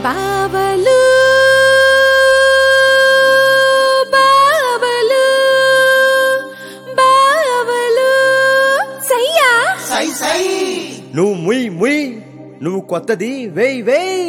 బావలు బావలు బావలు సయ్యా సై సై నువ్వు ముయ్ ముయ్ నువ్వు కొత్తది వేయ్ వేయ్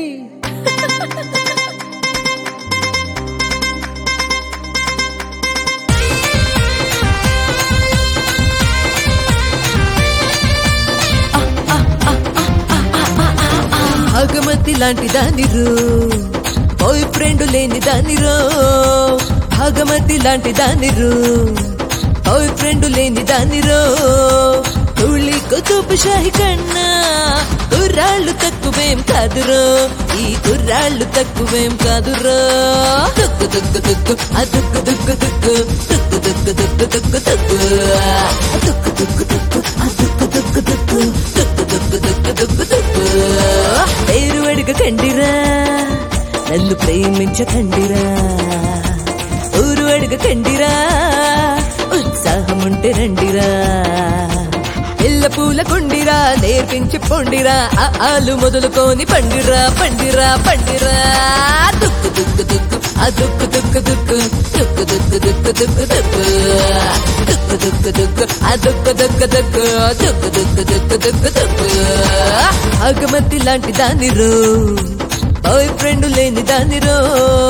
భాగమతి లాంటి దానిరో బాయ్ ఫ్రెండ్ లేని దానిరో భాగమతి లాంటి దానిరో బాయ్ ఫ్రెండ్ లేని దానిరో తుళి కుతుబ్ షాహి కన్నా కుర్రాళ్ళు తక్కువేం కాదురో ఈ కుర్రాళ్ళు తక్కువేం కాదురో దుక్కు దుక్కు దుక్కు ఆ దుక్కు దుక్కు దుక్కు దుక్కు దుక్కు దుక్కు దుక్కు దుక్కు ఆ దుక్కు దుక్కు దుక్కు ఆ దుక్కు దుక్కు దుక్కు దుక్కు దుక్కు దుక్కు దుక్కు దుక్కు పేరు అడగకండిరా నన్ను ప్రేమించకండిరా ఊరు అడగకండిరా ఉత్సాహం ఉంటే రండిరా పిల్ల పూల కొండిరా నేర్పించి పొండిరా ఆ ఆలు మొదలుకొని పండిరా పండిరా పండిరా దుక్కు దుక్కు దుక్కు ఆ దుక్కు దుక్కు దుక్కు దుక్కు దుక్కు దుక్కు దుక్కు దుక్కు దుక్కు దుక్కు దుక్కు ఆ దుక్కు దుక్కు దుక్కు దుక్కు దుక్కు దుక్కు దుక్కు దుక్కు అగమతి లాంటి దానిరో బాయ్ ఫ్రెండ్ లేని దానిరో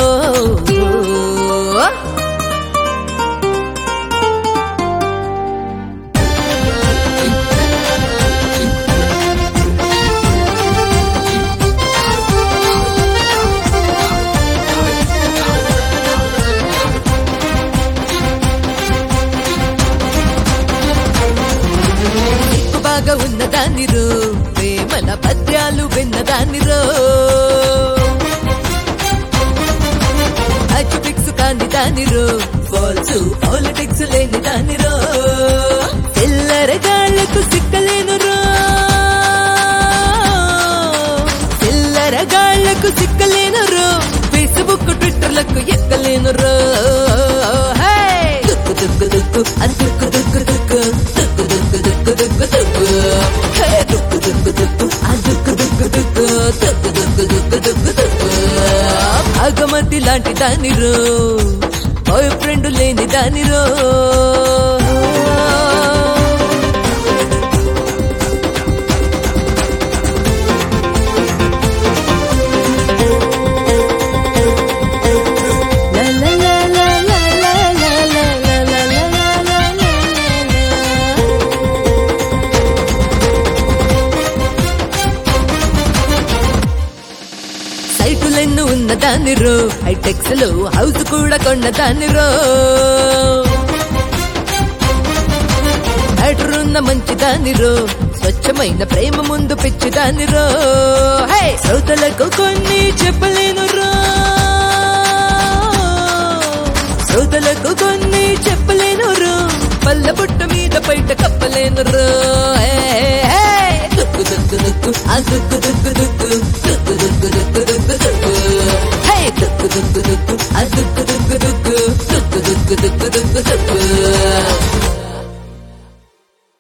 సిగ్గు బాగా ఉన్న దానిరో ప్రేమల పద్యాలు విన్న దానిరో ఫిక్స్ కాని దానిరో ఫాల్స్ పాలిటిక్స్ లేని దానిరో చిల్లర గాళ్లకు సిక్కలేను రో చిల్లర గాళ్లకు సిక్కలేను రో ఫేస్బుక్ ట్విట్టర్లకు ఎక్కలేను రో హే! దుక్కు దుక్కు దుక్కు అది దుక్కు దుక్కు దుక్కు దుక్కు దుక్కు దుక్కు దుక్కు దుక్కు హే! దుక్కు దుక్కు దుక్కు ఆ దుక్కు దుక్కు దుక్కు దుక్కు దుక్కు దుక్కు దుక్కు దుక్కు భాగమతి లాంటి దానిరో బాయ్ ఫ్రెండ్ లేని దానిరో La la la la la la la la la la la la la సైటులెన్ను ఉన్న దానిరో హైటెక్స్ లో హౌస్ కూడా కొన్న దానిరో బ్యాటర్ ఉన్న మంచి దానిరో స్వచ్ఛమైన ప్రేమ ముందు పిచ్చి దానిరో హే శ్రోతలకు కొన్ని చెప్పలేను రో శ్రోతలకు కొన్ని చెప్పలేను రో పల్ల బుట్ట మీద బయట కప్పలేను రో హే, హే, హే. దుక్కు దుక్కు దుక్కు ఆ దుక్కు దుక్కు దుక్కు దుక్కు దుక్కు దుక్కు దుక్కు దుక్కు హే దుక్కు దుక్కు దుక్కు ఆ దుక్కు దుక్కు దుక్కు దుక్కు దుక్కు దుక్కు దుక్కు దుక్కు